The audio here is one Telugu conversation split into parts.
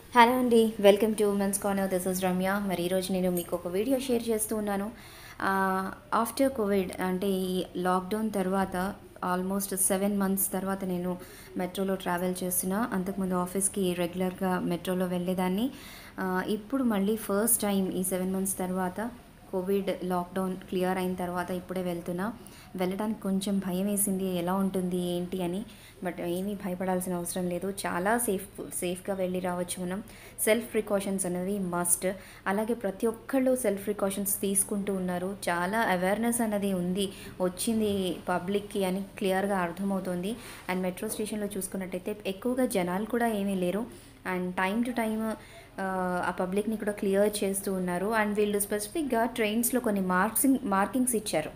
హలో అండి welcome to women's corner this is Ramya మరి ఈరోజు నేను మీకు ఒక వీడియో షేర్ చేస్తూ ఉన్నాను ఆఫ్టర్ కోవిడ్ అంటే ఈ లాక్డౌన్ తర్వాత ఆల్మోస్ట్ సెవెన్ మంత్స్ తర్వాత నేను మెట్రోలో ట్రావెల్ చేస్తున్నా అంతకుముందు ఆఫీస్కి రెగ్యులర్గా మెట్రోలో వెళ్ళేదాన్ని ఆ, ఇప్పుడు మళ్ళీ ఫస్ట్ టైం ఈ సెవెన్ మంత్స్ తర్వాత కోవిడ్ లాక్డౌన్ క్లియర్ అయిన తర్వాత ఇప్పుడే వెళ్తున్నా వెళ్ళడానికి కొంచెం భయం వేసింది ఎలా ఉంటుంది ఏంటి అని బట్ ఏమీ భయపడాల్సిన అవసరం లేదు చాలా సేఫ్ సేఫ్గా వెళ్ళి రావచ్చు మనం సెల్ఫ్ ప్రికాషన్స్ అనేవి మస్ట్ అలాగే ప్రతి ఒక్కళ్ళు సెల్ఫ్ ప్రికాషన్స్ తీసుకుంటూ ఉన్నారు చాలా అవేర్నెస్ అనేది ఉంది వచ్చింది పబ్లిక్కి అని క్లియర్గా అర్థమవుతుంది అండ్ మెట్రో స్టేషన్లో చూసుకున్నట్టయితే ఎక్కువగా జనాలు కూడా ఏమీ లేరు అండ్ టైం టు టైం ఆ పబ్లిక్ని కూడా క్లియర్ చేస్తూ ఉన్నారు అండ్ వీళ్ళు స్పెసిఫిక్గా ట్రైన్స్లో కొన్ని మార్క్సింగ్ మార్కింగ్స్ ఇచ్చారు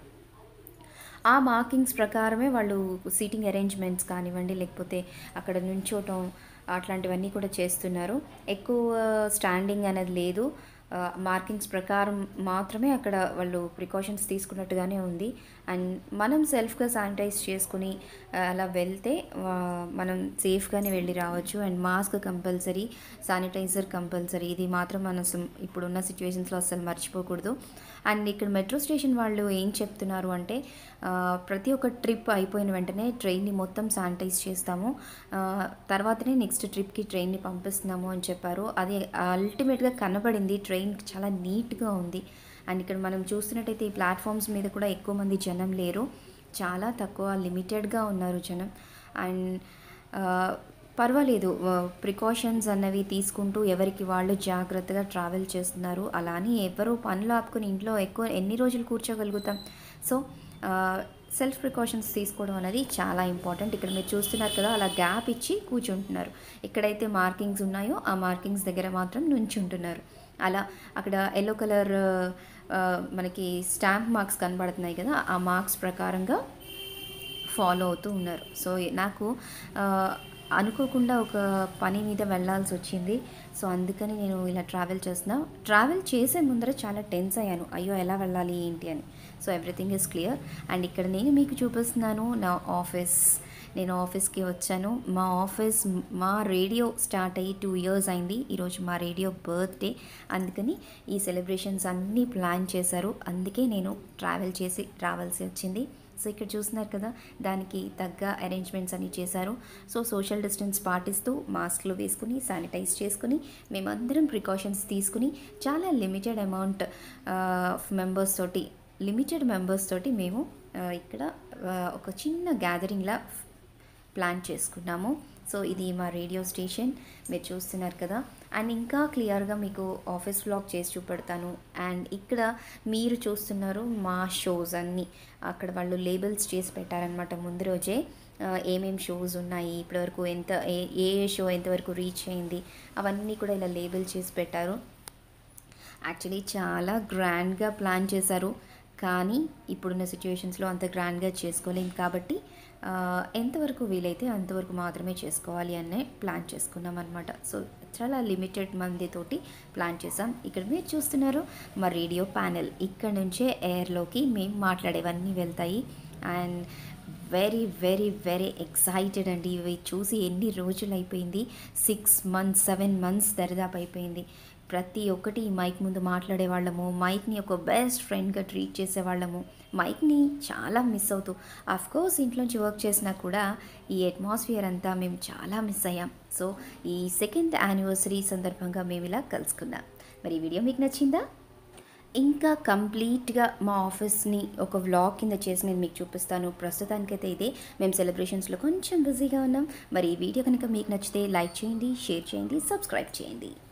ఆ మార్కింగ్స్ ప్రకారమే వాళ్ళు సీటింగ్ అరేంజ్మెంట్స్ కానివ్వండి లేకపోతే అక్కడ నుంచోటం అట్లాంటివన్నీ కూడా చేస్తున్నారు ఎక్కువ స్టాండింగ్ అనేది లేదు మార్కింగ్స్ ప్రకారం మాత్రమే అక్కడ వాళ్ళు ప్రికాషన్స్ తీసుకున్నట్టుగానే ఉంది అండ్ మనం సెల్ఫ్గా శానిటైజ్ చేసుకుని ఆ, అలా వెళ్తే ఆ, మనం సేఫ్గానే వెళ్ళి రావచ్చు and mask compulsory sanitiser compulsory ఇది మాత్రం మనం అసలు ఇప్పుడున్న సిచ్యువేషన్స్లో అసలు మర్చిపోకూడదు అండ్ ఇక్కడ మెట్రో స్టేషన్ వాళ్ళు ఏం చెప్తున్నారు అంటే ఆ, ప్రతి ఒక్క ట్రిప్ అయిపోయిన వెంటనే ట్రైన్ని మొత్తం శానిటైజ్ చేస్తాము ఆ, తర్వాతనే నెక్స్ట్ ట్రిప్కి ట్రైన్ని పంపిస్తున్నాము అని చెప్పారు అది అల్టిమేట్గా కనబడింది ట్రైన్ చాలా నీట్గా ఉంది అండ్ ఇక్కడ మనం చూస్తున్నట్టయితే ఈ ప్లాట్ఫామ్స్ మీద కూడా ఎక్కువ మంది జనం లేరు చాలా తక్కువ లిమిటెడ్గా ఉన్నారు జనం అండ్ ఆ, పర్వాలేదు ప్రికాషన్స్ అన్నవి తీసుకుంటూ ఎవరికి వాళ్ళు జాగ్రత్తగా ట్రావెల్ చేస్తున్నారు అలా అని ఎవరు పనులు ఆపుకుని ఇంట్లో ఎక్కువ ఎన్ని రోజులు కూర్చోగలుగుతాం సో సెల్ఫ్ ప్రికాషన్స్ తీసుకోవడం అనేది చాలా ఇంపార్టెంట్ ఇక్కడ మీరు చూస్తున్నారు కదా అలా గ్యాప్ ఇచ్చి కూర్చుంటున్నారు ఎక్కడైతే మార్కింగ్స్ ఉన్నాయో ఆ మార్కింగ్స్ దగ్గర మాత్రం నుంచుంటున్నారు అలా అక్కడ ఎల్లో కలర్ మనకి స్టాంప్ మార్క్స్ కనబడుతున్నాయి కదా ఆ మార్క్స్ ప్రకారంగా ఫాలో అవుతూ ఉన్నారు సో నాకు ఆ, అనుకోకుండా ఒక పని మీద వెళ్ళాల్సి వచ్చింది సో అందుకని నేను ఇలా ట్రావెల్ చేస్తున్నా ట్రావెల్ చేసే ముందర చాలా టెన్స్ అయ్యాను అయ్యో ఎలా వెళ్ళాలి ఏంటి అని so everything is clear and ఇక్కడ నేను మీకు చూపిస్తున్నాను నా ఆఫీస్ నేను ఆఫీస్కి వచ్చాను మా ఆఫీస్ మా రేడియో స్టార్ట్ అయ్యి టూ ఇయర్స్ అయింది ఈరోజు మా రేడియో బర్త్డే అందుకని ఈ సెలబ్రేషన్స్ అన్నీ ప్లాన్ చేశారు అందుకే నేను ట్రావెల్ చేసి రావాల్సి వచ్చింది సో ఇక్కడ చూస్తున్నారు కదా దానికి తగ్గ అరేంజ్మెంట్స్ అన్ని చేశారు సో సోషల్ డిస్టెన్స్ పాటిస్తూ మాస్క్లు వేసుకుని శానిటైజ్ చేసుకుని మేమందరం ప్రికాషన్స్ తీసుకుని చాలా లిమిటెడ్ అమౌంట్ మెంబర్స్ తోటి లిమిటెడ్ మెంబర్స్ తోటి మేము ఆ, ఇక్కడ ఆ, ఒక చిన్న గ్యాదరింగ్లా ప్లాన్ చేసుకున్నాము సో ఇది మా రేడియో స్టేషన్ మీరు చూస్తున్నారు కదా అండ్ ఇంకా క్లియర్గా మీకు ఆఫీస్ వ్లాగ్ చేసి చూపెడతాను అండ్ ఇక్కడ మీరు చూస్తున్నారు మా షోస్ అన్నీ అక్కడ వాళ్ళు లేబుల్స్ చేసి పెట్టారనమాట ముందు రోజే ఆ, ఏమేం షోస్ ఉన్నాయి ఇప్పటివరకు ఎంత ఏ ఏ షో ఎంతవరకు రీచ్ అయింది అవన్నీ కూడా ఇలా లేబుల్ చేసి పెట్టారు యాక్చువల్లీ చాలా గ్రాండ్గా ప్లాన్ చేశారు కానీ ఇప్పుడున్న సిచ్యువేషన్స్లో అంత గ్రాండ్గా చేసుకోలేం కాబట్టి ఆ, ఎంతవరకు వీలైతే అంతవరకు మాత్రమే చేసుకోవాలి అనే ప్లాన్ చేసుకున్నాం అనమాట సో చాలా లిమిటెడ్ మందితోటి ప్లాన్ చేసాం ఇక్కడ మీరు చూస్తున్నారు మా రేడియో ప్యానెల్ ఇక్కడ నుంచే ఎయిర్లోకి మేము మాట్లాడేవన్నీ వెళ్తాయి and very very very excited అండి ఇవి చూసి ఎన్ని రోజులు అయిపోయింది సిక్స్ మంత్స్ సెవెన్ మంత్స్ దరిదాపు అయిపోయింది ప్రతి ఒక్కటి ఈ మైక్ ముందు మాట్లాడే వాళ్ళము మైక్ని ఒక బెస్ట్ ఫ్రెండ్గా ట్రీట్ చేసేవాళ్ళము మైక్ని చాలా మిస్ అవుతూ అఫ్ కోర్స్ ఇంట్లోంచి వర్క్ చేసినా కూడా ఈ అట్మాస్ఫియర్ అంతా మేము చాలా మిస్ అయ్యాం సో ఈ సెకండ్ యానివర్సరీ సందర్భంగా మేము ఇలా కలుసుకున్నాం మరి ఈ వీడియో మీకు నచ్చిందా ఇంకా కంప్లీట్గా మా ఆఫీస్ని ఒక వ్లాగ్ కింద చేసి నేను మీకు చూపిస్తాను ప్రస్తుతానికైతే ఇదే మేము సెలబ్రేషన్స్లో కొంచెం బిజీగా ఉన్నాం మరి ఈ వీడియో కనుక మీకు నచ్చితే లైక్ చేయండి షేర్ చేయండి సబ్స్క్రైబ్ చేయండి